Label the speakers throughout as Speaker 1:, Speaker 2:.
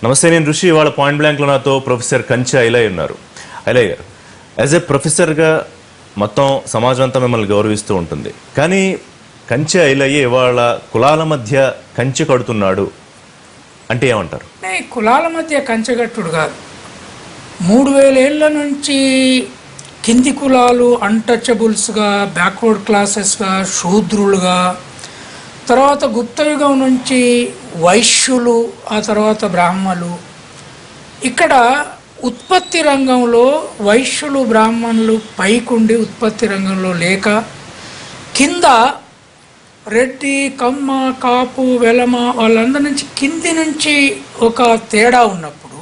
Speaker 1: నమస్తే నేను ఋషి ఇవాళ పాయింట్ బ్లాంక్లో నాతో ప్రొఫెసర్ కంచె ఐలయ్య ఉన్నారు ఐలయ్య గారు యాజ్ ఎ ప్రొఫెసర్గా మొత్తం సమాజం అంతా మిమ్మల్ని గౌరవిస్తూ ఉంటుంది కానీ కంచె ఐలయ్య ఇవాళ కులాల మధ్య కంచె కడుతున్నాడు అంటే ఏమంటారు
Speaker 2: అంటే ఈ కులాల మధ్య కంచెగట్టుడు కాదు మూడు వేల ఏళ్ళ నుంచి కింది కులాలు అన్టచబుల్స్గా బ్యాక్వర్డ్ క్లాసెస్గా శూద్రులుగా తర్వాత గుప్తయుగం నుంచి వైశ్యులు ఆ తర్వాత బ్రాహ్మలు ఇక్కడ ఉత్పత్తి రంగంలో వైశ్యులు బ్రాహ్మణులు పైకుండి ఉత్పత్తి రంగంలో లేక కింద రెడ్డి కమ్మ కాపు వెలమ వాళ్ళందరి నుంచి కింది నుంచి ఒక తేడా ఉన్నప్పుడు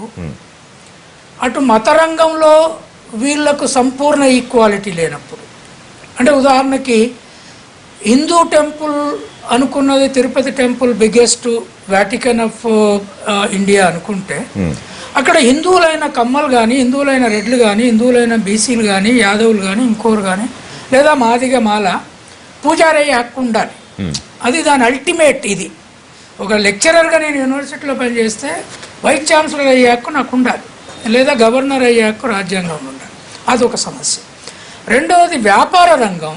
Speaker 2: అటు మత రంగంలో వీళ్ళకు సంపూర్ణ ఈక్వాలిటీ లేనప్పుడు అంటే ఉదాహరణకి హిందూ టెంపుల్ అనుకున్నది Tirupati temple biggest Vatican of India అనుకుంటే అక్కడ హిందువులైన కమ్మలు కానీ హిందువులైన రెడ్లు కానీ హిందువులైన బీసీలు కానీ యాదవులు కానీ ఇంకోరు కానీ లేదా మాదిగ మాల పూజారి అయ్యే హక్కు ఉండాలి అది దాని అల్టిమేట్ ఇది ఒక లెక్చరర్గా నేను యూనివర్సిటీలో పనిచేస్తే వైస్ ఛాన్సలర్ అయ్యే హక్కు నాకు ఉండాలి లేదా గవర్నర్ అయ్యే హక్కు రాజ్యాంగంలో ఉండాలి అదొక సమస్య రెండవది వ్యాపార రంగం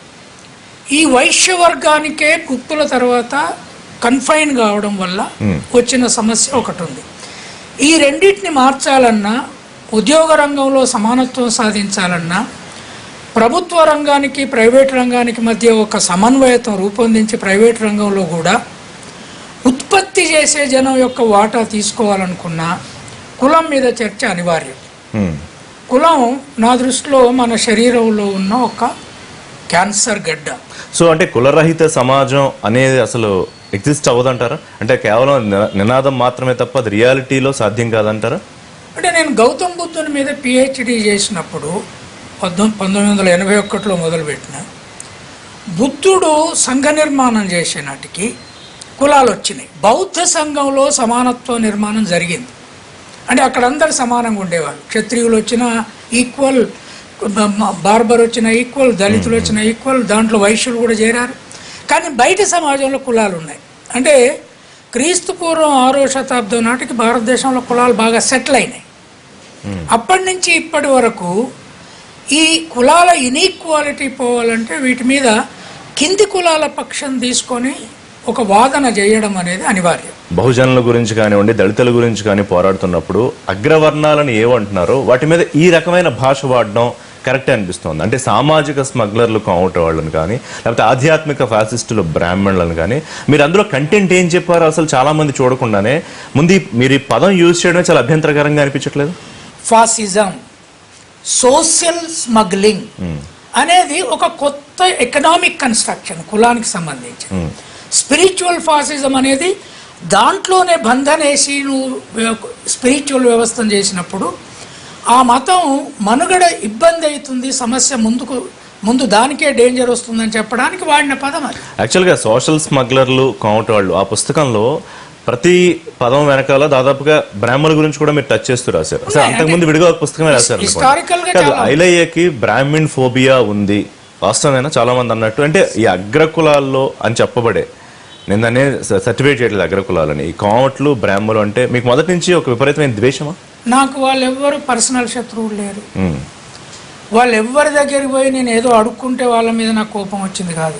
Speaker 2: ఈ వైశ్య వర్గానికే గుప్తుల తర్వాత కన్ఫైన్ కావడం వల్ల వచ్చిన సమస్య ఒకటి ఉంది ఈ రెండింటిని మార్చాలన్నా ఉద్యోగ రంగంలో సమానత్వం సాధించాలన్నా ప్రభుత్వ రంగానికి ప్రైవేట్ రంగానికి మధ్య ఒక సమన్వయతం రూపొందించి ప్రైవేట్ రంగంలో కూడా ఉత్పత్తి చేసే జనం యొక్క వాటా తీసుకోవాలనుకున్నా కులం మీద చర్చ అనివార్యం
Speaker 1: హ్మ్.
Speaker 2: కులం నా దృష్టిలో మన శరీరంలో ఉన్న ఒక క్యాన్సర్ గడ్డ
Speaker 1: సో అంటే కులరహిత సమాజం అనేది అసలు ఎగ్జిస్ట్ అవ్వదంటారా అంటే కేవలం ని- నినాదం మాత్రమే తప్ప అది రియాలిటీలో సాధ్యం కాదంటారా
Speaker 2: అంటే నేను గౌతమ్ బుద్ధుని మీద పిహెచ్డి చేసినప్పుడు పద్దెనిమిది పంతొమ్మిది వందల ఎనభై ఒకటిలో మొదలుపెట్టిన బుద్ధుడు సంఘ నిర్మాణం చేసే నాటికి కులాలు వచ్చినాయి బౌద్ధ సంఘంలో సమానత్వ నిర్మాణం జరిగింది అంటే అక్కడ అందరు సమానంగా ఉండేవాళ్ళు క్షత్రియులు వచ్చిన ఈక్వల్ బార్బర్ వచ్చిన ఈక్వల్ దళితులు వచ్చిన ఈక్వల్ దాంట్లో వైశ్యులు కూడా చేరారు కానీ బయట సమాజంలో కులాలు ఉన్నాయి అంటే క్రీస్తు పూర్వం ఆరో శతాబ్దం నాటికి భారతదేశంలో కులాలు బాగా సెటిల్ అయినాయి అప్పటి నుంచి ఇప్పటి వరకు ఈ కులాల ఇనీక్వాలిటీ పోవాలంటే వీటి మీద కింది కులాల పక్షం తీసుకొని ఒక వాదన చేయడం అనేది అనివార్యం
Speaker 1: బహుజనుల గురించి కానివ్వండి దళితుల గురించి కానీ పోరాడుతున్నప్పుడు అగ్రవర్ణాలను ఏమంటున్నారో వాటి మీద ఈ రకమైన భాష వాడడం కరెక్టే అనిపిస్తోంది అంటే సామాజిక స్మగ్లర్లు కావట వాళ్ళని కానీ లేకపోతే ఆధ్యాత్మిక ఫ్యాసిస్టులు బ్రాహ్మణులను కానీ మీరు అందులో కంటెంట్ ఏం చెప్పారో అసలు చాలా మంది చూడకుండానే ముందు ఈ- మీరు ఈ పదం యూజ్ చేయడమే చాలా అభ్యంతరకరంగా అనిపించట్లేదు
Speaker 2: ఫాసిజం సోషల్ స్మగ్లింగ్ అనేది ఒక కొత్త ఎకనామిక్ కన్స్ట్రక్షన్ కులానికి సంబంధించి స్పిరిచువల్ ఫాసిజం అనేది దాంట్లోనే బంధనేసి నువ్వు స్పిరిచువల్ వ్యవస్థను చేసినప్పుడు ఆ మతం మనుగడ ఇబ్బంది అవుతుంది సమస్య ముందుకు ముందు దానికే డేంజర్ వస్తుందని చెప్పడానికి వాడిన పదం అది
Speaker 1: యాక్చువల్గా సోషల్ స్మగ్లర్లు కావట వాళ్ళు ఆ పుస్తకంలో ప్రతి పదం వెనకాల దాదాపుగా బ్రాహ్మణుల గురించి కూడా మీరు టచ్ చేస్తూ రాశారు అసలు అంతకుముందు విడిగా ఒక పుస్తకమే రాశారు అనుకోండి.
Speaker 2: Historical గా
Speaker 1: కాదు,
Speaker 2: చాలా-
Speaker 1: ఐలయ్యకి బ్రాహ్మిన్ ఫోబియా ఉంది వాస్తవమేనా చాలా మంది అన్నట్టు అంటే ఈ అగ్రకులాల్లో అని చెప్పబడే నేను దాన్ని సర్టిఫికేట్ చేయట్లేదు అగ్రకులాలని ఈ కామట్లు బ్రాహ్మణులు అంటే మీకు మొదటి నుంచి ఒక విపరీతమైన ద్వేషమా
Speaker 2: నాకు వాళ్ళెవ్వరు పర్సనల్ శత్రువులు లేరు
Speaker 1: ఉమ్,
Speaker 2: వాళ్ళు ఎవ్వరి దగ్గరికి పోయి నేను ఏదో అడుక్కుంటే వాళ్ళ మీద నాకు కోపం వచ్చింది కాదు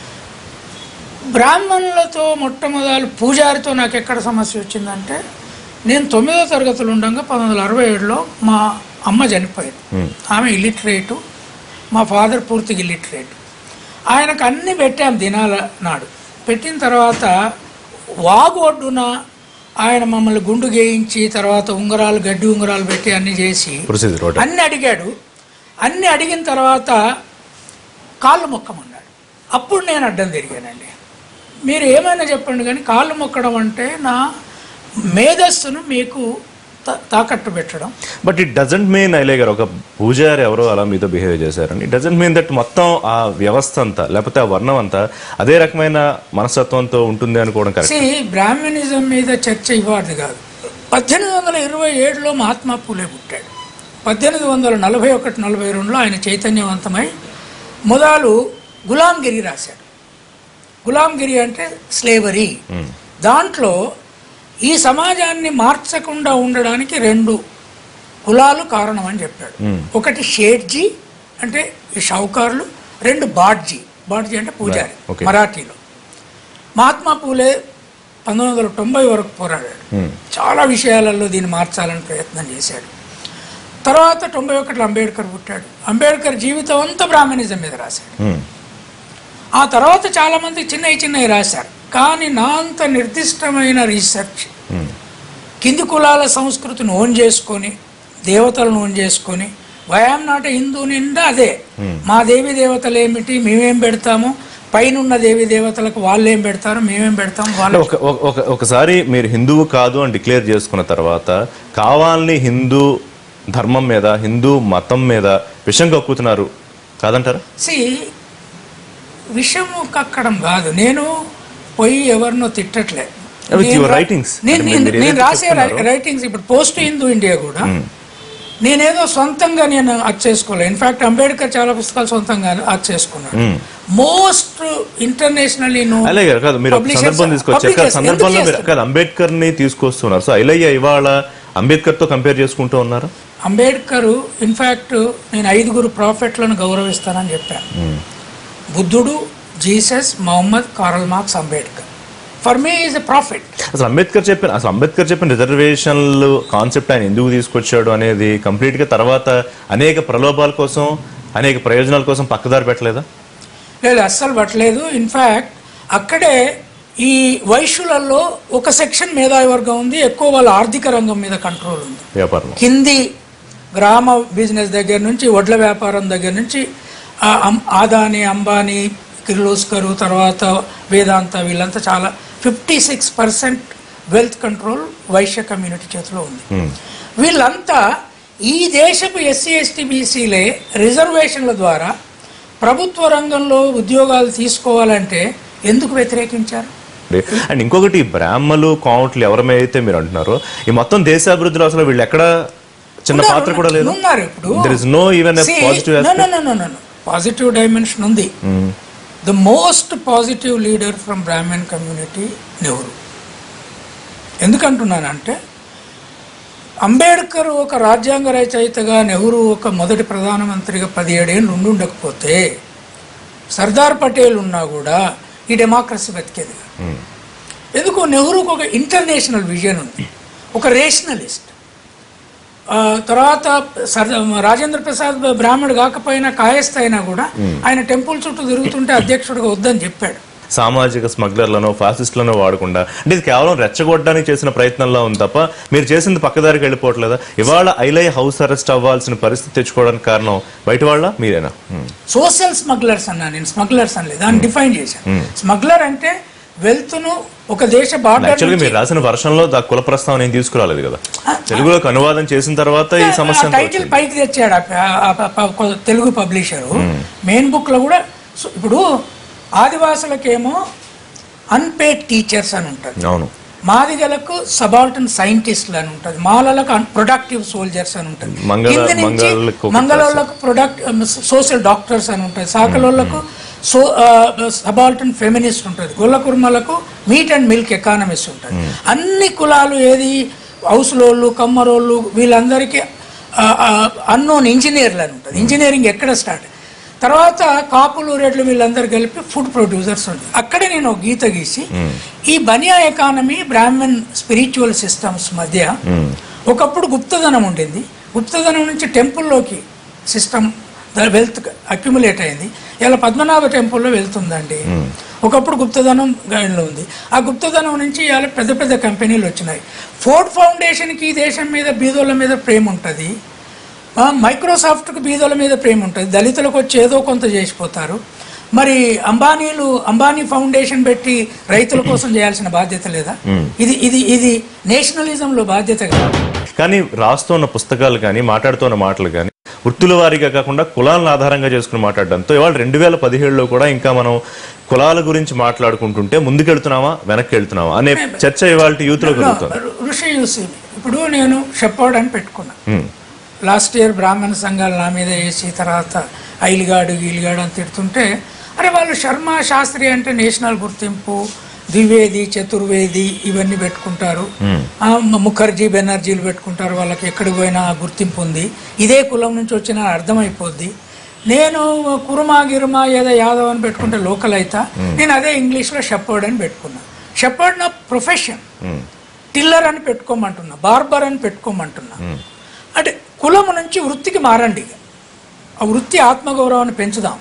Speaker 2: బ్రాహ్మణులతో మొట్టమొదలు పూజారితో నాకు ఎక్కడ సమస్య వచ్చిందంటే నేను తొమ్మిదో తరగతులు ఉండగా పంతొమ్మిది వందల అరవై ఏడులో మా అమ్మ చనిపోయింది ఆమె ఇల్లిటరేటు మా ఫాదర్ పూర్తిగా ఇల్లిటరేట్ ఆయనకు అన్ని పెట్టాం దినాల నాడు పెట్టిన తర్వాత వాగు ఒడ్డున ఆయన మమ్మల్ని గుండు గేయించి తర్వాత ఉంగరాలు గడ్డి ఉంగరాలు పెట్టి అన్ని చేసి
Speaker 1: ప్రొసీజర్ ఒకటి
Speaker 2: అన్ని అడిగాడు అన్ని అడిగిన తర్వాత కాళ్ళు మొక్కమన్నాడు అప్పుడు నేను అడ్డం తిరిగానండి మీరు ఏమైనా చెప్పండి కానీ కాళ్ళు మొక్కడం అంటే నా మేధస్సును మీకు తా- తాకట్టు పెట్టడం
Speaker 1: but it doesn't mean Ilaiah గారు ఒక పూజారి ఎవరో అలా మీతో బిహేవ్ చేశారని ఇట్ డజంట్ మీన్ దట్ మొత్తం ఆ వ్యవస్థ అంతా లేకపోతే ఆ వర్ణం అంతా అదే రకమైన మనస్తత్వంతో ఉంటుంది అనుకోవడం కరెక్ట్
Speaker 2: సి బ్రాహ్మణిజం మీద చర్చ ఇవ్వదు కాదు పద్దెనిమిది వందల ఇరవై ఏడులో మహాత్మా పూలే పుట్టాడు పద్దెనిమిది వందల నలభై ఒకటి నలభై రెండులో ఆయన చైతన్యవంతమై మొదలు గులాంగిరి రాశాడు గులాంగిరి అంటే స్లేవరీ దాంట్లో ఈ సమాజాన్ని మార్చకుండా ఉండడానికి రెండు కులాలు కారణం అని చెప్పాడు ఒకటి షేట్జీ అంటే ఈ షౌకార్లు రెండు బాడ్జీ బాడ్జీ అంటే పూజారి
Speaker 1: Right, okay.
Speaker 2: మరాఠీలో మహాత్మా పూలే పంతొమ్మిది వందల తొంభై వరకు పోరాడాడు
Speaker 1: Hmm.
Speaker 2: చాలా విషయాలలో దీన్ని మార్చాలని ప్రయత్నం చేశాడు తర్వాత తొంభై ఒకటిలో అంబేద్కర్ పుట్టాడు అంబేద్కర్ జీవితం అంతా బ్రాహ్మణిజం మీద రాశాడు
Speaker 1: ఉమ్,
Speaker 2: ఆ తర్వాత చాలామంది చిన్నవి చిన్నవి రాశారు కానీ నా అంత నిర్దిష్టమైన రీసెర్చ్
Speaker 1: ఉమ్,
Speaker 2: కింది కులాల సంస్కృతిని ఓన్ చేసుకొని దేవతలను ఓన్ చేసుకొని వయాం నాట హిందూ నిండా అదే మా దేవి దేవతలు ఏమిటి మేమేం పెడతాము పైనున్న దేవి దేవతలకు వాళ్ళు ఏం పెడతారు మేమేం పెడతాం
Speaker 1: అంటే
Speaker 2: వాళ్ళు
Speaker 1: ఒక ఒక- ఒక ఒకసారి మీరు హిందువు కాదు అని డిక్లేర్ చేసుకున్న తర్వాత కావాలని హిందూ ధర్మం మీద హిందూ మతం మీద విషం కక్కుతున్నారు కాదంటారా
Speaker 2: సి విషము కక్కడం కాదు నేను పోయి ఎవరినో తిట్టట్లే
Speaker 1: With
Speaker 2: నేను
Speaker 1: your
Speaker 2: రా-
Speaker 1: writings.
Speaker 2: నేను
Speaker 1: అంటే
Speaker 2: నేను-
Speaker 1: మీరు
Speaker 2: నేను
Speaker 1: ఏదైతే
Speaker 2: రాసే
Speaker 1: చెప్తున్నారో-
Speaker 2: రైటింగ్స్ ఇప్పుడు పోస్ట్ హిందూ ఇండియా కూడా నేనేదో సొంతంగా నేను అది చేసుకోలేదు ఇన్ఫాక్ట్ అంబేద్కర్ చాలా పుస్తకాలు సొంతంగా అది చేసుకున్నాను మోస్ట్ ఇంటర్నేషనల్లీ
Speaker 1: అలాగే కాదు మీరు ఒక సందర్భం తీసుకొచ్చారు కాదు, సందర్భంలో మీరు కాదు అంబేద్కర్ ని తీసుకొస్తున్నారు సో ఐలయ్య ఇవాళ అంబేద్కర్ తో కంపేర్ చేసుకుంటూ ఉన్నారు
Speaker 2: అంబేద్కర్ ఇన్ఫాక్ట్ నేను ఐదుగురు ప్రాఫిట్లను గౌరవిస్తానని చెప్పాను బుద్ధుడు Jesus Muhammad Karl Marx Ambedkar for me is a prophet
Speaker 1: అసలు అంబేద్కర్ చెప్పిన అసలు అంబేద్కర్ చెప్పిన రిజర్వేషన్లు కాన్సెప్ట్ ఆయన ఎందుకు తీసుకొచ్చాడు అనేది కంప్లీట్ గా తర్వాత అనేక ప్రలోభాల కోసం అనేక ప్రయోజనాల కోసం పక్కదారి పెట్టలేదా
Speaker 2: లేదు అస్సలు పట్టలేదు ఇన్ఫ్యాక్ట్ అక్కడే ఈ వైశ్యులలో ఒక సెక్షన్ మేధావి వర్గం ఉంది ఎక్కువ వాళ్ళ ఆర్థిక రంగం మీద కంట్రోల్ ఉంది
Speaker 1: వ్యాపారం
Speaker 2: కింది గ్రామ బిజినెస్ దగ్గర నుంచి వడ్ల వ్యాపారం దగ్గర నుంచి ఆ అం- ఆదాని అంబానీ కిర్లోస్కరు తర్వాత వేదాంత వీళ్ళంతా చాలా fifty six percent wealth control Vaishya community చేతిలో ఉంది వీళ్ళంతా ఈ దేశపు ఎస్సీ ఎస్టీ బీసీలే రిజర్వేషన్ల ద్వారా ప్రభుత్వ రంగంలో ఉద్యోగాలు తీసుకోవాలంటే ఎందుకు వ్యతిరేకించారు
Speaker 1: అండ్ ఇంకొకటి ఈ బ్రాహ్మలు కావట్లు ఎవరమైతే మీరు అంటున్నారో ఈ మొత్తం దేశాభివృద్ధిలో అసలు వీళ్ళు ఎక్కడ చిన్న పాత్ర కూడా లేదు
Speaker 2: ఉన్నారు ఇప్పుడు
Speaker 1: there is no even positive
Speaker 2: positive dimension ఉంది the most positive leader from Brahmin community Nehru ఎందుకంటున్నానంటే అంబేద్కర్ ఒక రాజ్యాంగ రచయితగా నెహ్రూ ఒక మొదటి ప్రధానమంత్రిగా పదిహేడేళ్ళు ఉండి ఉండకపోతే సర్దార్ పటేల్ ఉన్నా కూడా ఈ డెమోక్రసీ బతికేది కాదు. ఎందుకు నెహ్రూకు ఒక ఇంటర్నేషనల్ విజన్ ఉంది ఒక రేషనలిస్ట్ ఆ, తర్వాత సర్ రాజేంద్ర ప్రసాద్ బ్రాహ్మణుడు కాకపోయినా కాయస్థ అయినా కూడా ఆయన టెంపుల్ చుట్టూ తిరుగుతుంటే అధ్యక్షుడిగా వద్దని చెప్పాడు
Speaker 1: సామాజిక స్మగ్లర్లను ఫాసిస్టులను వాడకుండా అంటే ఇది కేవలం రెచ్చగొట్టడానికి చేసిన ప్రయత్నంలో ఉంది తప్ప మీరు చేసింది పక్కదారికి వెళ్ళిపోవట్లేదా ఇవాళ ఐలయ్య హౌస్ అరెస్ట్ అవ్వాల్సిన పరిస్థితి తెచ్చుకోవడానికి కారణం బయట వాళ్ళ మీరేనా Hmm.
Speaker 2: సోషల్ స్మగ్లర్స్ అన్నా నేను స్మగ్లర్స్ అనలేదు దాన్ని డిఫైన్ చేశాను స్మగ్లర్ అంటే వెల్త్ను ఒక దేశ బార్డర్
Speaker 1: యాక్చువల్గా మీరు రాసిన వర్షంలో దా కుల ప్రస్తావన ఏం తీసుకురాలేదు కదా తెలుగులోకి అనువాదం చేసిన తర్వాత ఈ సమస్య అంతా
Speaker 2: టైటిల్ పైకి తెచ్చాడు ఆ ప- ఆ ప- ప- కొ- తెలుగు పబ్లిషరు మెయిన్ బుక్ లో కూడా సో ఇప్పుడు ఆదివాసులకేమో అన్పేడ్ టీచర్స్ అని ఉంటుంది
Speaker 1: అవును
Speaker 2: మాదిగలకు సబాల్టన్ సైంటిస్టులు అని ఉంటుంది మాలలకు ప్రొడక్టివ్ సోల్జర్స్ అని ఉంటుంది
Speaker 1: మంగళ-
Speaker 2: కింద నుంచి
Speaker 1: మంగళలకు ఒక
Speaker 2: మంగళోళ్ళకు ప్రొడక్ట్ సోషల్ డాక్టర్స్ అని ఉంటుంది సాకలోళ్ళకు సో సబాల్టన్ ఫెమినిస్ట్ ఉంటుంది గొల్ల కుర్మలకు మీట్ అండ్ మిల్క్ ఎకానమిస్ట్ ఉంటుంది అన్ని కులాలు ఏది హౌస్లోళ్ళు కమ్మరోళ్ళు వీళ్ళందరికీ అన్నోన్ ఇంజనీర్లు అని ఉంటుంది ఇంజనీరింగ్ ఎక్కడ స్టార్ట్ తర్వాత కాపులు రెడ్లు వీళ్ళందరూ కలిపి ఫుడ్ ప్రొడ్యూసర్స్ ఉంటుంది అక్కడే నేను ఒక గీత గీసి ఈ Bania economy Brahmin spiritual systems మధ్య ఒకప్పుడు గుప్తధనం ఉండింది గుప్తధనం నుంచి టెంపుల్లోకి సిస్టమ్ వెల్త్ అక్యుములేట్ అయింది ఇలా పద్మనాభ టెంపుల్లో వెళ్తుందండి ఒకప్పుడు గుప్తధనం గైడ్లో ఉంది ఆ గుప్తధనం నుంచి ఇవాళ పెద్ద పెద్ద కంపెనీలు వచ్చినాయి ఫోర్డ్ ఫౌండేషన్కి ఈ దేశం మీద బీదోళ్ళ మీద ప్రేమ ఉంటుంది ఆ, మైక్రోసాఫ్ట్కి బీదోళ్ళ మీద ప్రేమ ఉంటుంది దళితులకు వచ్చి ఏదో కొంత చేసిపోతారు మరి అంబానీలు అంబానీ ఫౌండేషన్ పెట్టి రైతుల కోసం చేయాల్సిన బాధ్యత లేదా ఇది ఇది ఇది నేషనలిజంలో బాధ్యత కదా
Speaker 1: కానీ రాస్తున్న పుస్తకాలు కానీ మాట్లాడుతున్న మాటలు కానీ వృత్తుల వారీగా కాకుండా కులాలను ఆధారంగా చేసుకుని మాట్లాడడంతో ఇవాళ రెండు వేల పదిహేడులో కూడా ఇంకా మనం కులాల గురించి మాట్లాడుకుంటుంటే ముందుకెళ్తున్నామా వెనక్కి వెళ్తున్నామా అనే చర్చ ఇవాళ యూత్ లో జరుగుతుంది
Speaker 2: ఋ- ఋషి యూసి ఇప్పుడు నేను షెపర్డ్ అని పెట్టుకున్నా
Speaker 1: ఉమ్,
Speaker 2: లాస్ట్ ఇయర్ బ్రాహ్మణ సంఘాలు నా మీద వేసి తర్వాత ఐలిగాడు గీలిగాడు అని తిడుతుంటే అరే వాళ్ళు శర్మ శాస్త్రి అంటే నేషనల్ గుర్తింపు ద్వివేది చతుర్వేది ఇవన్నీ పెట్టుకుంటారు ఆ, మ- ముఖర్జీ బెనర్జీలు పెట్టుకుంటారు వాళ్ళకి ఎక్కడికి పోయినా ఆ గుర్తింపు ఉంది ఇదే కులం నుంచి వచ్చిన అర్థమైపోద్ది నేను కురుమా గిరుమా ఏదో యాదవ్ అని పెట్టుకుంటే లోకల్ అయితా నేను అదే ఇంగ్లీష్లో షెపర్డ్ అని పెట్టుకున్నా షెపర్డ్ నా ప్రొఫెషన్ టిల్లర్ అని పెట్టుకోమంటున్నా బార్బర్ అని పెట్టుకోమంటున్నా అంటే కులం నుంచి వృత్తికి మారండి ఇక. ఆ వృత్తి ఆత్మగౌరవాన్ని పెంచుదాం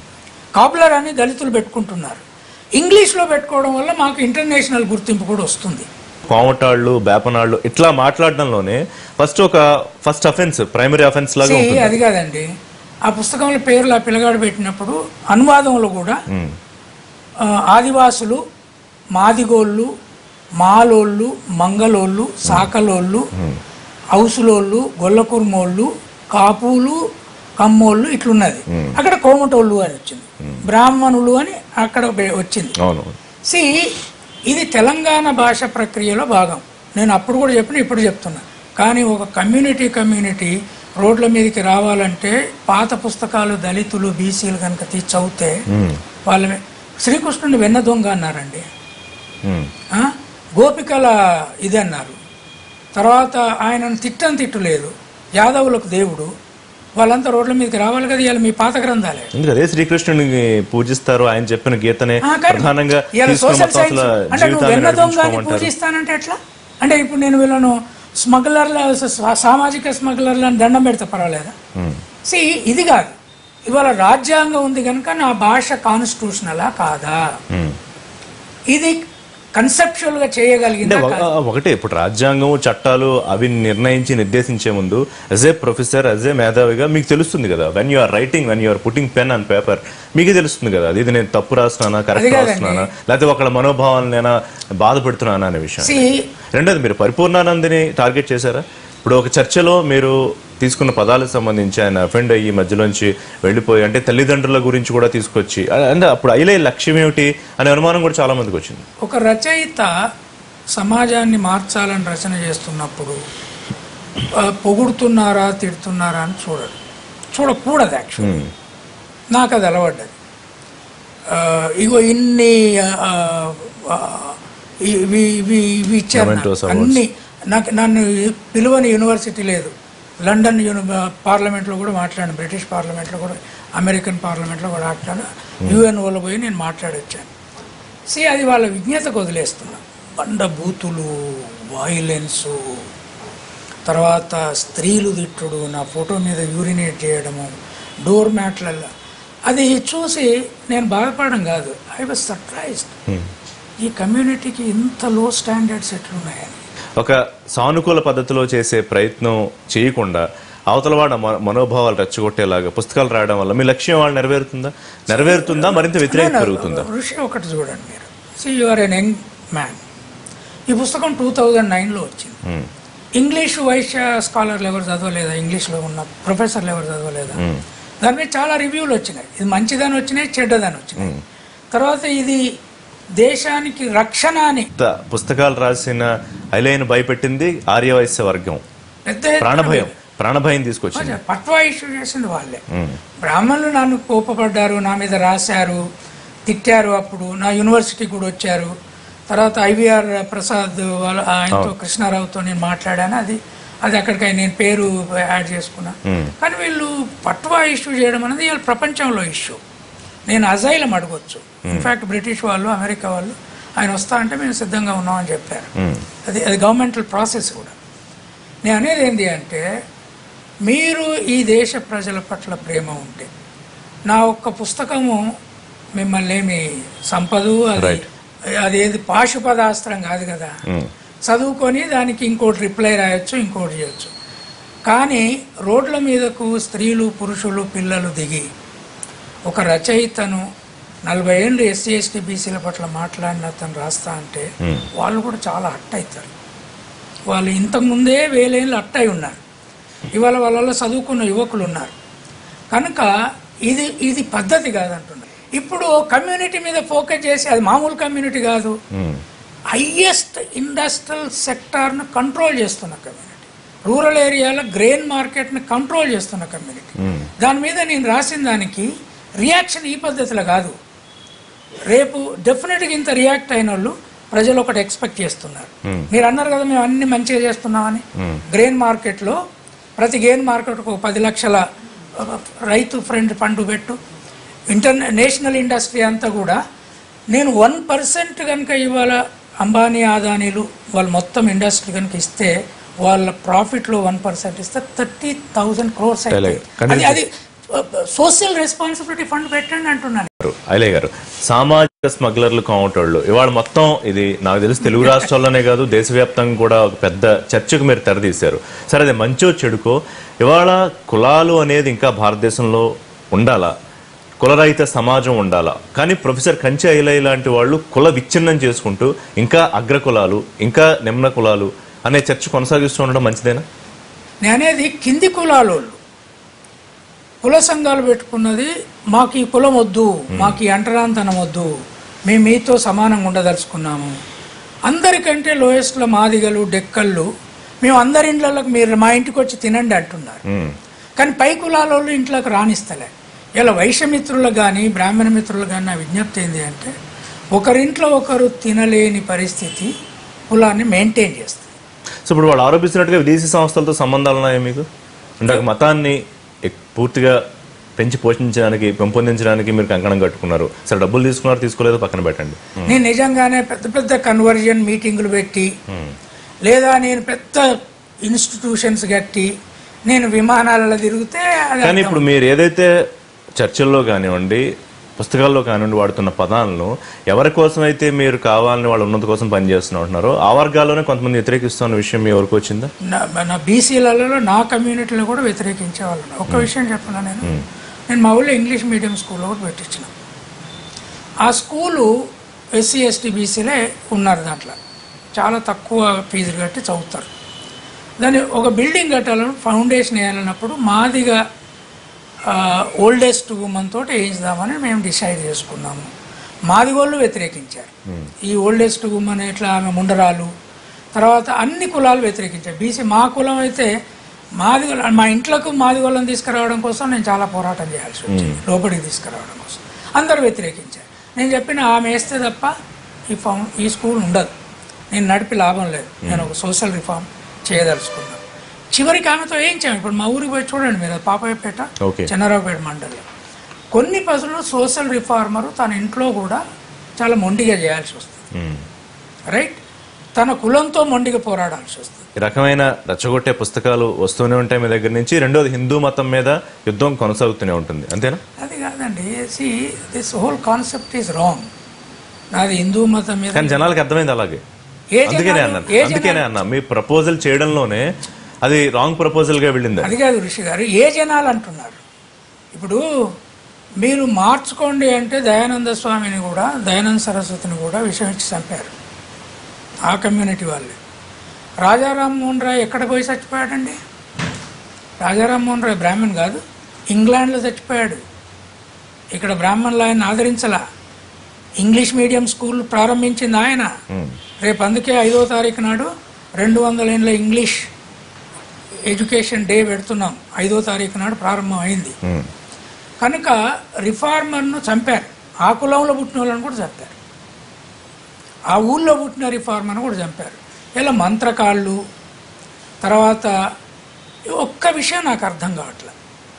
Speaker 2: కాపులర్ అని దళితులు పెట్టుకుంటున్నారు ఇంగ్లీష్లో పెట్టుకోవడం వల్ల మాకు ఇంటర్నేషనల్ గుర్తింపు కూడా వస్తుంది
Speaker 1: కోమటాళ్ళు బేపనాళ్ళు ఇట్లా మాట్లాడడంలోనే ఫస్ట్ ఒక ఫస్ట్ అఫెన్స్ ప్రైమరీ అఫెన్స్ లాగా
Speaker 2: See,
Speaker 1: ఉంటుంది
Speaker 2: అది కాదండి ఆ పుస్తకంలో పేర్లు ఆ పిల్లగాడు పెట్టినప్పుడు అనువాదంలో కూడా
Speaker 1: ఉమ్.
Speaker 2: ఆ, ఆదివాసులు మాదిగోళ్ళు మాలోళ్ళు మంగళోళ్ళు సాకలోళ్ళు హౌసులోళ్ళు గొల్లకుర్మోళ్ళు కాపులు కమ్మోళ్ళు ఇట్లున్నది అక్కడ కోమటోళ్ళు అని వచ్చింది బ్రాహ్మణులు అని అక్కడ బె- వచ్చింది
Speaker 1: అవును
Speaker 2: సి ఇది తెలంగాణ భాష ప్రక్రియలో భాగం నేను అప్పుడు కూడా చెప్పిన ఇప్పుడు చెప్తున్నా కానీ ఒక కమ్యూనిటీ కమ్యూనిటీ రోడ్ల మీదకి రావాలంటే పాత పుస్తకాలు దళితులు బీసీలు కనుక తీసి చదివితే వాళ్ళ మీ- శ్రీకృష్ణుని వెన్న దొంగ అన్నారండి
Speaker 1: ఉమ్.
Speaker 2: ఆ? గోపికల ఇది అన్నారు తర్వాత ఆయనను తిట్టని తిట్టు లేదు యాదవులకు దేవుడు వాళ్ళంతా రోడ్ల మీదకి రావాలి కదా ఇవాళ మీ పాత గ్రంథాలే
Speaker 1: ఎందుకు అదే శ్రీకృష్ణుని పూజిస్తారు ఆయన చెప్పిన గీతనే
Speaker 2: ఆ, కానీ
Speaker 1: ప్రధానంగా
Speaker 2: ఇవాళ
Speaker 1: తీసుకున్న
Speaker 2: సోషల్
Speaker 1: మొత్తం
Speaker 2: సైన్స్
Speaker 1: అసలు
Speaker 2: అంటే నువ్వు
Speaker 1: జీవితాన్ని
Speaker 2: వెన్న దొంగని
Speaker 1: నడిపించుకోమంటారు
Speaker 2: పూజిస్తానంటే ఎట్లా అంటే ఇప్పుడు నేను వీళ్ళను స్మగ్లర్ల స- సామాజిక స్మగ్లర్లను దండం పెడితే పర్వాలేదా సి ఇది కాదు ఇవాళ రాజ్యాంగం ఉంది కనుక నా భాష కాన్స్టిట్యూషనలా కాదా
Speaker 1: ఉమ్.
Speaker 2: ఇది కన్సెప్చువల్ గా
Speaker 1: అంటే
Speaker 2: చేయగలిగిందా
Speaker 1: ఒక- ఒకటే ఇప్పుడు రాజ్యాంగం చట్టాలు అవి నిర్ణయించి నిర్దేశించే ముందు as a professor as a మేధావిగా మీకు తెలుస్తుంది కదా when you are writing when you are putting pen and paper మీకే తెలుస్తుంది కదా అది ఇది నేను తప్పు రాస్తున్నానా కరెక్ట్
Speaker 2: కాదండి.
Speaker 1: రాస్తున్నానా లేకపోతే ఒకళ్ళ మనోభావాలను నేను బాధపెడుతున్నానా అనే విషయం
Speaker 2: సి
Speaker 1: రెండోది మీరు పరిపూర్ణానందిని టార్గెట్ చేశారా ఇప్పుడు ఒక చర్చలో మీరు తీసుకున్న పదాలకు సంబంధించి ఆయన అఫెండ్ అయ్యి మధ్యలోంచి వెళ్ళిపోయి అంటే తల్లిదండ్రుల గురించి కూడా తీసుకొచ్చి అ- అంటే అప్పుడు అయ్యలే లక్ష్యం ఏమిటి అనే అనుమానం కూడా చాలా మందికి వచ్చింది
Speaker 2: ఒక రచయిత సమాజాన్ని మార్చాలని రచన చేస్తున్నప్పుడు ఆ, పొగుడుతున్నారా తిడుతున్నారా అని చూడడు చూడకూడదు యాక్చువల్లీ నాకు అది అలవడ్డది ఆ, ఇగో ఇన్ని ఆ, ఆ, ఇవి ఇవి ఇవి ఇచ్చారు నాకు.
Speaker 1: Mementos awards.
Speaker 2: అన్ని నాకు నన్ను పిలువని యూనివర్సిటీ లేదు లండన్ యూని పార్లమెంట్లో కూడా మాట్లాడాను బ్రిటిష్ పార్లమెంట్లో కూడా అమెరికన్ పార్లమెంట్లో కూడా మాట్లాడాను యుఎన్ఓలో పోయి నేను మాట్లాడొచ్చాను సి అది వాళ్ళ విజ్ఞతకు వదిలేస్తున్నా బండ బూతులు వాయిలెన్సు తర్వాత స్త్రీలు తిట్టుడు నా ఫోటో మీద యూరినేట్ చేయడము డోర్ మ్యాట్లలో అది చూసి నేను బాధపడడం కాదు ఐ వాజ్ సర్ప్రైజ్డ్ ఈ కమ్యూనిటీకి ఇంత లో స్టాండర్డ్స్ ఎట్లున్నాయని
Speaker 1: ఒక సానుకూల పద్ధతిలో చేసే ప్రయత్నం చేయకుండా అవతల వాళ్ళ మ- మనోభావాలు రెచ్చగొట్టేలాగా పుస్తకాలు రాయడం వల్ల మీ లక్ష్యం వాళ్ళు నెరవేరుతుందా నెరవేరుతుందా మరింత వ్యతిరేకత పెరుగుతుందా
Speaker 2: ఋషి ఒకటి చూడండి మీరు see your N young man ఈ పుస్తకం టూ థౌజండ్ నైన్లో వచ్చింది
Speaker 1: ఉమ్,
Speaker 2: ఇంగ్లీష్ వైశ్య స్కాలర్లు ఎవరు చదవలేదా ఇంగ్లీష్లో ఉన్న ప్రొఫెసర్లు ఎవరు చదవలేదా దాని మీద చాలా రివ్యూలు వచ్చినాయి ఇది మంచిదని వచ్చినాయి చెడ్డదని వచ్చినాయి తర్వాత ఇది దేశానికి రక్షణ అని
Speaker 1: ఇంత పుస్తకాలు రాసిన ఐలైన్ భయపెట్టింది ఆర్యవైశ్య వర్గం
Speaker 2: పెద్ద ఎత్తున
Speaker 1: ప్రాణభయం ప్రాణభయం తీసుకొచ్చింది
Speaker 2: పట్వా ఇష్యూ చేసింది వాళ్ళే
Speaker 1: ఉమ్,
Speaker 2: బ్రాహ్మణులు నన్ను కోపపడ్డారు నా మీద రాశారు తిట్టారు అప్పుడు నా యూనివర్సిటీ కూడా వచ్చారు తర్వాత ఐవిఆర్ ప్రసాద్ వాళ్ళ ఆయనతో కృష్ణారావుతో నేను మాట్లాడాను అది అది అక్కడికి నేను పేరు యాడ్ చేసుకున్నా కానీ వీళ్ళు పట్వా ఇష్యూ చేయడం అనేది వీళ్ళ ప్రపంచంలో ఇష్యూ నేను అజైలం అడగొచ్చు ఇన్ఫాక్ట్ బ్రిటిష్ వాళ్ళు అమెరికా వాళ్ళు ఆయన వస్తా అంటే మేము సిద్ధంగా ఉన్నామని చెప్పారు అది అది గవర్నమెంటల్ ప్రాసెస్ కూడా నేను అనేది ఏంటి అంటే మీరు ఈ దేశ ప్రజల పట్ల ప్రేమ ఉంటే నా ఒక్క పుస్తకము మిమ్మల్ని ఏమి సంపదు అది
Speaker 1: Right.
Speaker 2: అదేది పాశుపదాస్త్రం కాదు కదా
Speaker 1: ఉమ్,
Speaker 2: చదువుకొని దానికి ఇంకోటి రిప్లై రాయొచ్చు ఇంకోటి చేయొచ్చు కానీ రోడ్ల మీదకు స్త్రీలు పురుషులు పిల్లలు దిగి ఒక రచయితను నలభై ఏళ్ళు ఎస్సీ ఎస్టీ బీసీల పట్ల మాట్లాడిన అతను రాస్తా అంటే వాళ్ళు కూడా చాలా హట్ అవుతారు వాళ్ళు ఇంతకుముందే వేలేళ్ళు హట్ అయి ఉన్నారు ఇవాళ వాళ్ళలో చదువుకున్న యువకులు ఉన్నారు కనుక ఇది ఇది పద్ధతి కాదంటున్నారు ఇప్పుడు కమ్యూనిటీ మీద ఫోకస్ చేసి అది మామూలు కమ్యూనిటీ కాదు
Speaker 1: ఉమ్,
Speaker 2: హయ్యెస్ట్ ఇండస్ట్రియల్ సెక్టార్ను కంట్రోల్ చేస్తున్న కమ్యూనిటీ రూరల్ ఏరియాలో గ్రెయిన్ మార్కెట్ని కంట్రోల్ చేస్తున్న కమ్యూనిటీ దాని మీద నేను రాసిన దానికి రియాక్షన్ ఈ పద్ధతిలో కాదు రేపు డెఫినెట్గా ఇంత రియాక్ట్ అయిన వాళ్ళు ప్రజలు ఒకటి ఎక్స్పెక్ట్ చేస్తున్నారు మీరు అన్నారు కదా మేము అన్ని మంచిగా చేస్తున్నామని గ్రెయిన్ మార్కెట్లో ప్రతి గెయిన్ మార్కెట్కు ఒక పది లక్షల ఆ, రైతు ఫ్రెండ్ ఫండ్ పెట్టు ఇంటర్ నేషనల్ ఇండస్ట్రీ అంతా కూడా నేను వన్ పర్సెంట్ కనుక ఇవాళ అంబానీ ఆదానీలు వాళ్ళు మొత్తం ఇండస్ట్రీ కనుక ఇస్తే వాళ్ళ ప్రాఫిట్లో వన్ పర్సెంట్ ఇస్తే థర్టీ థౌజండ్ క్రోర్స్
Speaker 1: అలాగే.
Speaker 2: అది అది సోషల్ రెస్పాన్సిబిలిటీ ఫండ్ పెట్టండి అంటున్నాను
Speaker 1: గారు, ఐలయ్య గారు సామాజిక స్మగ్లర్లు కౌంటర్లు ఇవాళ మొత్తం ఇది నాకు తెలిసి తెలుగు రాష్ట్రాల్లోనే కాదు దేశవ్యాప్తంగా కూడా ఒక పెద్ద చర్చకు మీరు తెరదీశారు సరే అది మంచో చెడుకో ఇవాళ కులాలు అనేది ఇంకా భారతదేశంలో ఉండాలా కులరహిత సమాజం ఉండాలా కానీ ప్రొఫెసర్ కంచె ఐలయ్య లాంటి వాళ్ళు కుల విచ్ఛిన్నం చేసుకుంటూ ఇంకా అగ్ర కులాలు ఇంకా నిమ్న కులాలు అనే చర్చ కొనసాగిస్తూ ఉండడం మంచిదేనా
Speaker 2: నేనేది కింది కులాలోళ్ళు కుల సంఘాలు పెట్టుకున్నది మాకు ఈ కులం వద్దు మాకు ఈ అంటరాంతనం వద్దు మేము మీతో సమానంగా ఉండదలుచుకున్నాము అందరికంటే లోయెస్ట్లో మాదిగలు డెక్కళ్ళు మేము అందరి ఇండ్లలోకి మీరు మా ఇంటికి వచ్చి తినండి అంటున్నారు
Speaker 1: ఉమ్,
Speaker 2: కానీ పై కులాలోళ్ళు ఇంట్లోకి రాణిస్తలే ఇలా వైశ్యమిత్రులకు కానీ బ్రాహ్మణ మిత్రులకు కానీ నా విజ్ఞప్తి ఏంటి అంటే ఒకరింట్లో ఒకరు తినలేని పరిస్థితి కులాన్ని మెయింటైన్ చేస్తుంది
Speaker 1: సో ఇప్పుడు వాళ్ళు ఆరోపిస్తున్నట్టుగా విదేశీ సంస్థలతో సంబంధాలు ఉన్నాయా మీకు అంటే ఒక మతాన్ని ఎక్- పూర్తిగా పెంచి పోషించడానికి పెంపొందించడానికి మీరు కంకణం కట్టుకున్నారు సరే డబ్బులు తీసుకున్నారు తీసుకోలేదో పక్కన పెట్టండి
Speaker 2: నేను నిజంగానే పెద్ద పెద్ద కన్వర్జన్ మీటింగులు పెట్టి లేదా నేను పెద్ద ఇన్స్టిట్యూషన్స్ కట్టి నేను విమానాలలో తిరిగితే అది
Speaker 1: కానీ ఇప్పుడు మీరు ఏదైతే చర్చల్లో కానివ్వండి పుస్తకాల్లో కానివ్వండి వాడుతున్న పదాలను ఎవరి కోసం అయితే మీరు కావాలని వాళ్ళ ఉన్నత కోసం పనిచేస్తున్నా ఉంటున్నారో ఆ వర్గాల్లోనే కొంతమంది వ్యతిరేకిస్తున్న విషయం మీ వరకు వచ్చిందా
Speaker 2: నా నా బీసీలలో నా కమ్యూనిటీలో కూడా వ్యతిరేకించే వాళ్ళు ఒక్క విషయం చెప్పనా నేను నేను మా ఊళ్ళో ఇంగ్లీష్ మీడియం స్కూల్లో కూడా పెట్టించిన ఆ స్కూలు ఎస్సీ ఎస్టీ బీసీలే ఉన్నారు దాంట్లో చాలా తక్కువ ఫీజులు కట్టి చదువుతారు దాన్ని ఒక బిల్డింగ్ కట్టాలని ఫౌండేషన్ వేయాలన్నప్పుడు మాదిగా ఓల్డెస్ట్ ఉమెన్ తోటి వేయించుదామని మేము డిసైడ్ చేసుకున్నాము మాది వాళ్ళు వ్యతిరేకించారు ఈ ఓల్డెస్ట్ ఉమెన్ ఎట్లా ఆమె ముండరాలు తర్వాత అన్ని కులాలు వ్యతిరేకించారు బీసీ మా కులం అయితే మాది మా ఇంట్లోకి మాది వాళ్ళని తీసుకురావడం కోసం నేను చాలా పోరాటం చేయాల్సి వచ్చింది లోపలికి తీసుకురావడం కోసం అందరూ వ్యతిరేకించారు నేను చెప్పిన ఆమె వేస్తే తప్ప ఈ ఫౌ ఈ స్కూల్ ఉండదు నేను నడిపి లాభం లేదు నేను ఒక సోషల్ రిఫార్మ్ చేయదలుచుకున్నాను చివరికి ఆమెతో ఏం చేయాలి ఇప్పుడు మా ఊరికి పోయి చూడండి మీరు పాపాయపేట
Speaker 1: ఓకే
Speaker 2: చెన్నారావుపేట మండలం కొన్ని పనులు సోషల్ రిఫార్మరు తన ఇంట్లో కూడా చాలా మొండిగా చేయాల్సి వస్తుంది
Speaker 1: ఉమ్.
Speaker 2: రైట్ తన కులంతో మొండిగా పోరాడాల్సి వస్తుంది
Speaker 1: ఈ రకమైన రెచ్చగొట్టే పుస్తకాలు వస్తూనే ఉంటాయి మీ దగ్గర నుంచి రెండోది హిందూ మతం మీద యుద్ధం కొనసాగుతూనే ఉంటుంది అంతేనా
Speaker 2: అది కాదండి see this whole concept is wrong నాది హిందూ మతం మీద
Speaker 1: కానీ జనాలకు అర్థమైంది అలాగే
Speaker 2: ఏ
Speaker 1: అందుకనే
Speaker 2: జనాలు-
Speaker 1: అన్నాను
Speaker 2: ఏ
Speaker 1: అందుకనే అన్నా మీ ప్రపోజల్ చేయడంలోనే అది రాంగ్ ప్రపోజల్ గా వెళ్ళింది
Speaker 2: అది కాదు ఋషి గారు ఏ జనాలు అంటున్నారు ఇప్పుడు మీరు మార్చుకోండి అంటే దయానంద స్వామిని కూడా దయానంద సరస్వతిని కూడా విషయం ఇచ్చి చంపారు ఆ కమ్యూనిటీ వాళ్ళే రాజారాం మోహన్ రాయ్ ఎక్కడ పోయి చచ్చిపోయాడండి రాజారాం మోహన్ రాయ్ బ్రాహ్మణ్ కాదు ఇంగ్లాండ్లో చచ్చిపోయాడు ఇక్కడ బ్రాహ్మణులు ఆయన ఆదరించలా ఇంగ్లీష్ మీడియం స్కూల్ ప్రారంభించింది ఆయన రేపు అందుకే ఐదో తారీఖు నాడు రెండు వందల ఏళ్ళ ఇంగ్లీష్ ఎడ్యుకేషన్ డే పెడుతున్నాం ఐదో తారీఖు నాడు ప్రారంభం అయింది
Speaker 1: ఉమ్.
Speaker 2: కనుక రిఫార్మర్ను చంపారు ఆ కులంలో పుట్టిన వాళ్ళని కూడా చంపారు ఆ ఊళ్ళో పుట్టిన రిఫార్మర్ను కూడా చంపారు ఇలా మంత్రకాళ్ళు తర్వాత ఒక్క విషయం నాకు అర్థం కావట్లే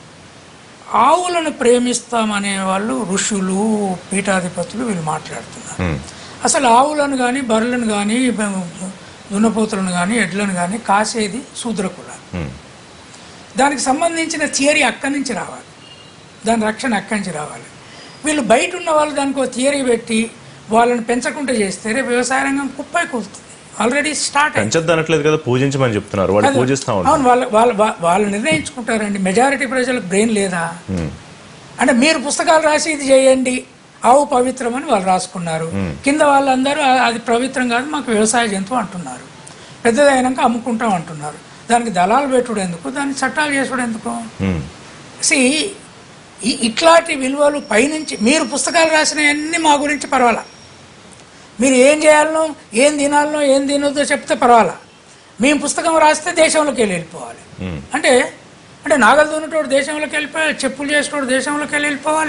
Speaker 2: ఆవులను ప్రేమిస్తామనే వాళ్ళు ఋషులు పీఠాధిపతులు వీళ్ళు మాట్లాడుతున్నారు
Speaker 1: ఉమ్.
Speaker 2: అసలు ఆవులను కానీ బర్రెలను కానీ దున్నపోతులను కానీ ఎడ్లను కానీ కాసేది శూద్ర కులాలు
Speaker 1: ఉమ్.
Speaker 2: దానికి సంబంధించిన థియరీ అక్కడి నుంచి రావాలి దాని రక్షణ అక్కడి నుంచి రావాలి వీళ్ళు బయట ఉన్న వాళ్ళు దానికి ఒక థియరీ పెట్టి వాళ్ళని పెంచకుండా చేస్తే రేపు వ్యవసాయ రంగం కుప్పై కూలుతుంది ఆల్రెడీ స్టార్ట్ అయింది
Speaker 1: పెంచొద్దు అనట్లేదు కదా పూజించమని చెప్తున్నారు వాళ్ళు పూజిస్తా ఉంటారు
Speaker 2: అవును వాళ్ళ వాళ్ళ వా- వాళ్ళు నిర్ణయించుకుంటారండి మెజారిటీ ప్రజలకు బ్రెయిన్ లేదా
Speaker 1: ఉమ్.
Speaker 2: అంటే మీరు పుస్తకాలు రాసి ఇది చేయండి ఆవు పవిత్రం అని వాళ్ళు రాసుకున్నారు కింద వాళ్ళందరూ "ఆ- అది పవిత్రం కాదు మాకు వ్యవసాయ జంతువు అంటున్నారు పెద్దదైనాక అమ్ముకుంటాం అంటున్నారు దానికి దళాలు పెట్టుడు ఎందుకు దాన్ని చట్టాలు చేసుడు ఎందుకు
Speaker 1: ఉమ్.
Speaker 2: సి ఇట్లాంటి విలువలు పైనుంచి మీరు పుస్తకాలు రాసినవన్నీ మా గురించి పర్వాలా మీరు ఏం చేయాలనో ఏం తినాలనో ఏం తినొద్దో చెప్తే పర్వాలా మేము పుస్తకం రాస్తే దేశంలోకి వెళ్ళి వెళ్ళిపోవాలి
Speaker 1: ఉమ్.
Speaker 2: అంటే అంటే నాగలు దున్నటోడు దేశంలోకి వెళ్ళిపోవాలి చెప్పులు చేసేటోడు దేశంలోకి వెళ్ళి వెళ్ళిపోవాలి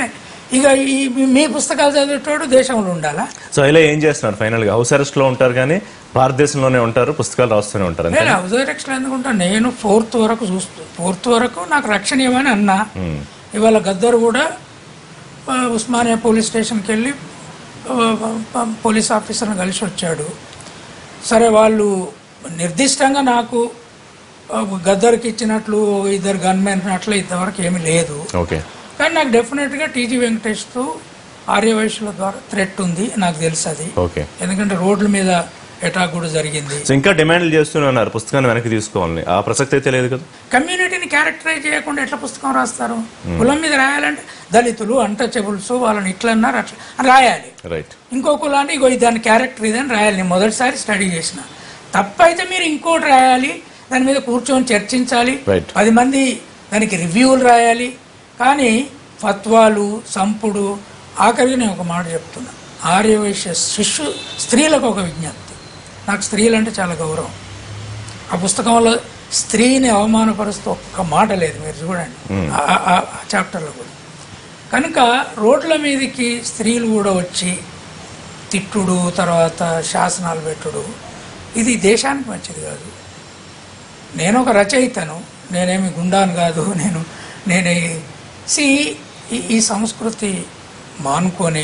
Speaker 2: ఇక ఈ మీ పుస్తకాలు చదివేటోడు దేశంలో ఉండాలా
Speaker 1: సో ఇలా ఏం చేస్తున్నారు ఫైనల్ గా హౌస్ అరెస్ట్ లో ఉంటారు కానీ భారతదేశంలోనే ఉంటారు పుస్తకాలు రాస్తూనే ఉంటారు అంతే
Speaker 2: నేను హౌస్ ఎలక్షన్ ఎందుకుంటా నేను ఫోర్త్ వరకు చూస్తూ ఫోర్త్ వరకు నాకు రక్షణ ఇవ్వని అన్నా ఇవాళ గద్దరు కూడా ఆ, ఉస్మానియా పోలీస్ స్టేషన్కి వెళ్ళి ఆ, ఆ, పోలీస్ ఆఫీసర్ని కలిసి వచ్చాడు సరే వాళ్ళు నిర్దిష్టంగా నాకు ఆ, గద్దర్కి ఇచ్చినట్లు ఇద్దరు గన్మెన్ అట్లా ఇంతవరకు ఏమీ లేదు
Speaker 1: ఓకే
Speaker 2: కానీ నాకు డెఫినెట్గా టీజీ వెంకటేష్తో ఆర్యవైశ్యుల ద్వారా థ్రెట్ ఉంది నాకు తెలుసు అది
Speaker 1: ఓకే
Speaker 2: ఎందుకంటే రోడ్ల మీద అటాక్ కూడా జరిగింది
Speaker 1: సో ఇంకా డిమాండ్లు చేస్తూనే ఉన్నారు పుస్తకాన్ని వెనక్కి తీసుకోవాలని ఆ ప్రసక్తి అయితే లేదు కదా
Speaker 2: కమ్యూనిటీని క్యారెక్టరైజ్ చేయకుండా ఎట్లా పుస్తకం రాస్తారు కులం మీద రాయాలంటే దళితులు అన్టచబుల్స్ వాళ్ళని ఇట్లా అన్నారు అట్లా అని రాయాలి
Speaker 1: రైట్
Speaker 2: ఇంకో కులాన్ని ఇగో ఇది దాని క్యారెక్టర్ ఇదని రాయాలి నేను మొదటిసారి స్టడీ చేసిన తప్పైతే మీరు ఇంకోటి రాయాలి దాని మీద కూర్చొని చర్చించాలి
Speaker 1: రైట్
Speaker 2: పది మంది దానికి రివ్యూలు రాయాలి కానీ ఫత్వాలు సంపుడు ఆఖరికి నేను ఒక మాట చెప్తున్నా ఆర్యవైశ్య శిశు స్త్రీలకు ఒక విజ్ఞప్తి నాకు స్త్రీలు అంటే చాలా గౌరవం ఆ పుస్తకంలో స్త్రీని అవమానపరుస్తూ ఒక్క మాట లేదు మీరు చూడండి ఆ- ఆ- ఆ చాప్టర్లో కూడా కనుక రోడ్ల మీదకి స్త్రీలు కూడా వచ్చి తిట్టుడు తర్వాత శాసనాలు పెట్టుడు ఇది దేశానికి మంచిది కాదు నేను ఒక రచయితను నేనేమి గుండాను కాదు నేను నేను సి ఈ సంస్కృతి మానుకొని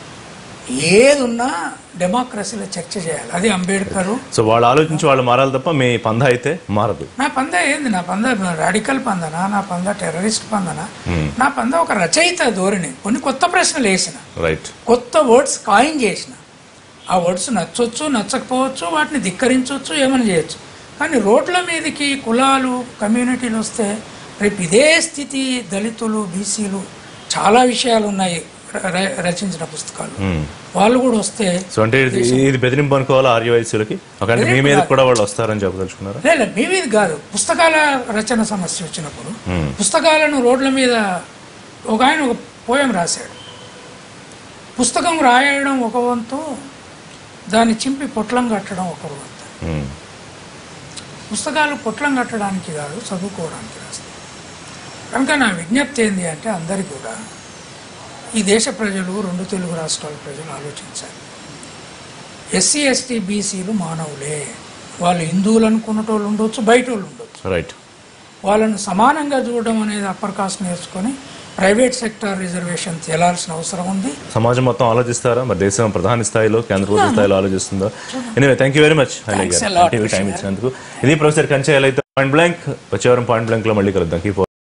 Speaker 2: ఏదున్నా డెమోక్రసీలో చర్చ చేయాలి అది అంబేద్కరు
Speaker 1: సో వాళ్ళు ఆలోచించి వాళ్ళు మారాలి తప్ప మీ పంద అయితే మారదు
Speaker 2: నా పంద ఏంది నా పంద రాడికల్ పందనా నా పంద టెర్రరిస్ట్ పందనా నా పంద ఒక రచయిత ధోరణి కొన్ని కొత్త ప్రశ్నలు వేసిన
Speaker 1: రైట్
Speaker 2: కొత్త వర్డ్స్ కాయిన్ చేసిన ఆ వర్డ్స్ నచ్చొచ్చు నచ్చకపోవచ్చు వాటిని ధిక్కరించవచ్చు ఏమైనా చేయొచ్చు కానీ రోడ్ల మీదకి కులాలు కమ్యూనిటీలు వస్తే రేపు ఇదే స్థితి దళితులు బీసీలు చాలా విషయాలు ఉన్నాయి ర- ర- రచించిన పుస్తకాలు వాళ్ళు కూడా వస్తే
Speaker 1: సో అంటే ఇది ఇది బెదిరింపు అనుకోవాలా ఆర్యవైశ్యులకి ఒక మీ మీద కూడా వాళ్ళు వస్తారని చెప్పదలుచుకున్నారా
Speaker 2: లేదు మీ మీద కాదు పుస్తకాల రచన సమస్య వచ్చినప్పుడు పుస్తకాలను రోడ్ల మీద ఒక ఆయన ఒక పోయం రాశాడు పుస్తకం రాయడం ఒక వంతు దాన్ని చింపి పొట్లం కట్టడం ఒక వంతు
Speaker 1: మ్మ్.
Speaker 2: పుస్తకాలు పొట్లం కట్టడానికి కాదు చదువుకోవడానికి రాస్తాయి కనుక నా విజ్ఞప్తి ఏంటి అంటే అందరికీ కూడా ఈ దేశ ప్రజలు రెండు తెలుగు రాష్ట్రాల ప్రజలు ఆలోచించాలి ఎస్సీ ఎస్టీ బీసీలు మానవులే వాళ్ళు హిందువులు అనుకున్నటోళ్ళు ఉండొచ్చు బయట వాళ్ళు ఉండొచ్చు
Speaker 1: రైట్
Speaker 2: వాళ్ళను సమానంగా చూడడం అనేది అప్పర్ కాస్ట్ నేర్చుకొని ప్రైవేట్ సెక్టర్ రిజర్వేషన్ తేలాల్సిన అవసరం ఉంది
Speaker 1: సమాజం మొత్తం ఆలోచిస్తారా మరి దేశం ప్రధాని స్థాయిలో కేంద్ర ప్రభుత్వ స్థాయిలో ఆలోచిస్తుందో anyway thank you very much
Speaker 2: Thanks a lot,
Speaker 1: time ఇచ్చినందుకు ఇది ప్రొఫెసర్ కంచె పాయింట్ బ్లాంక్ వచ్చే వారం పాయింట్ బ్లాంక్ లో మళ్ళీ కలుద్దాం కీప్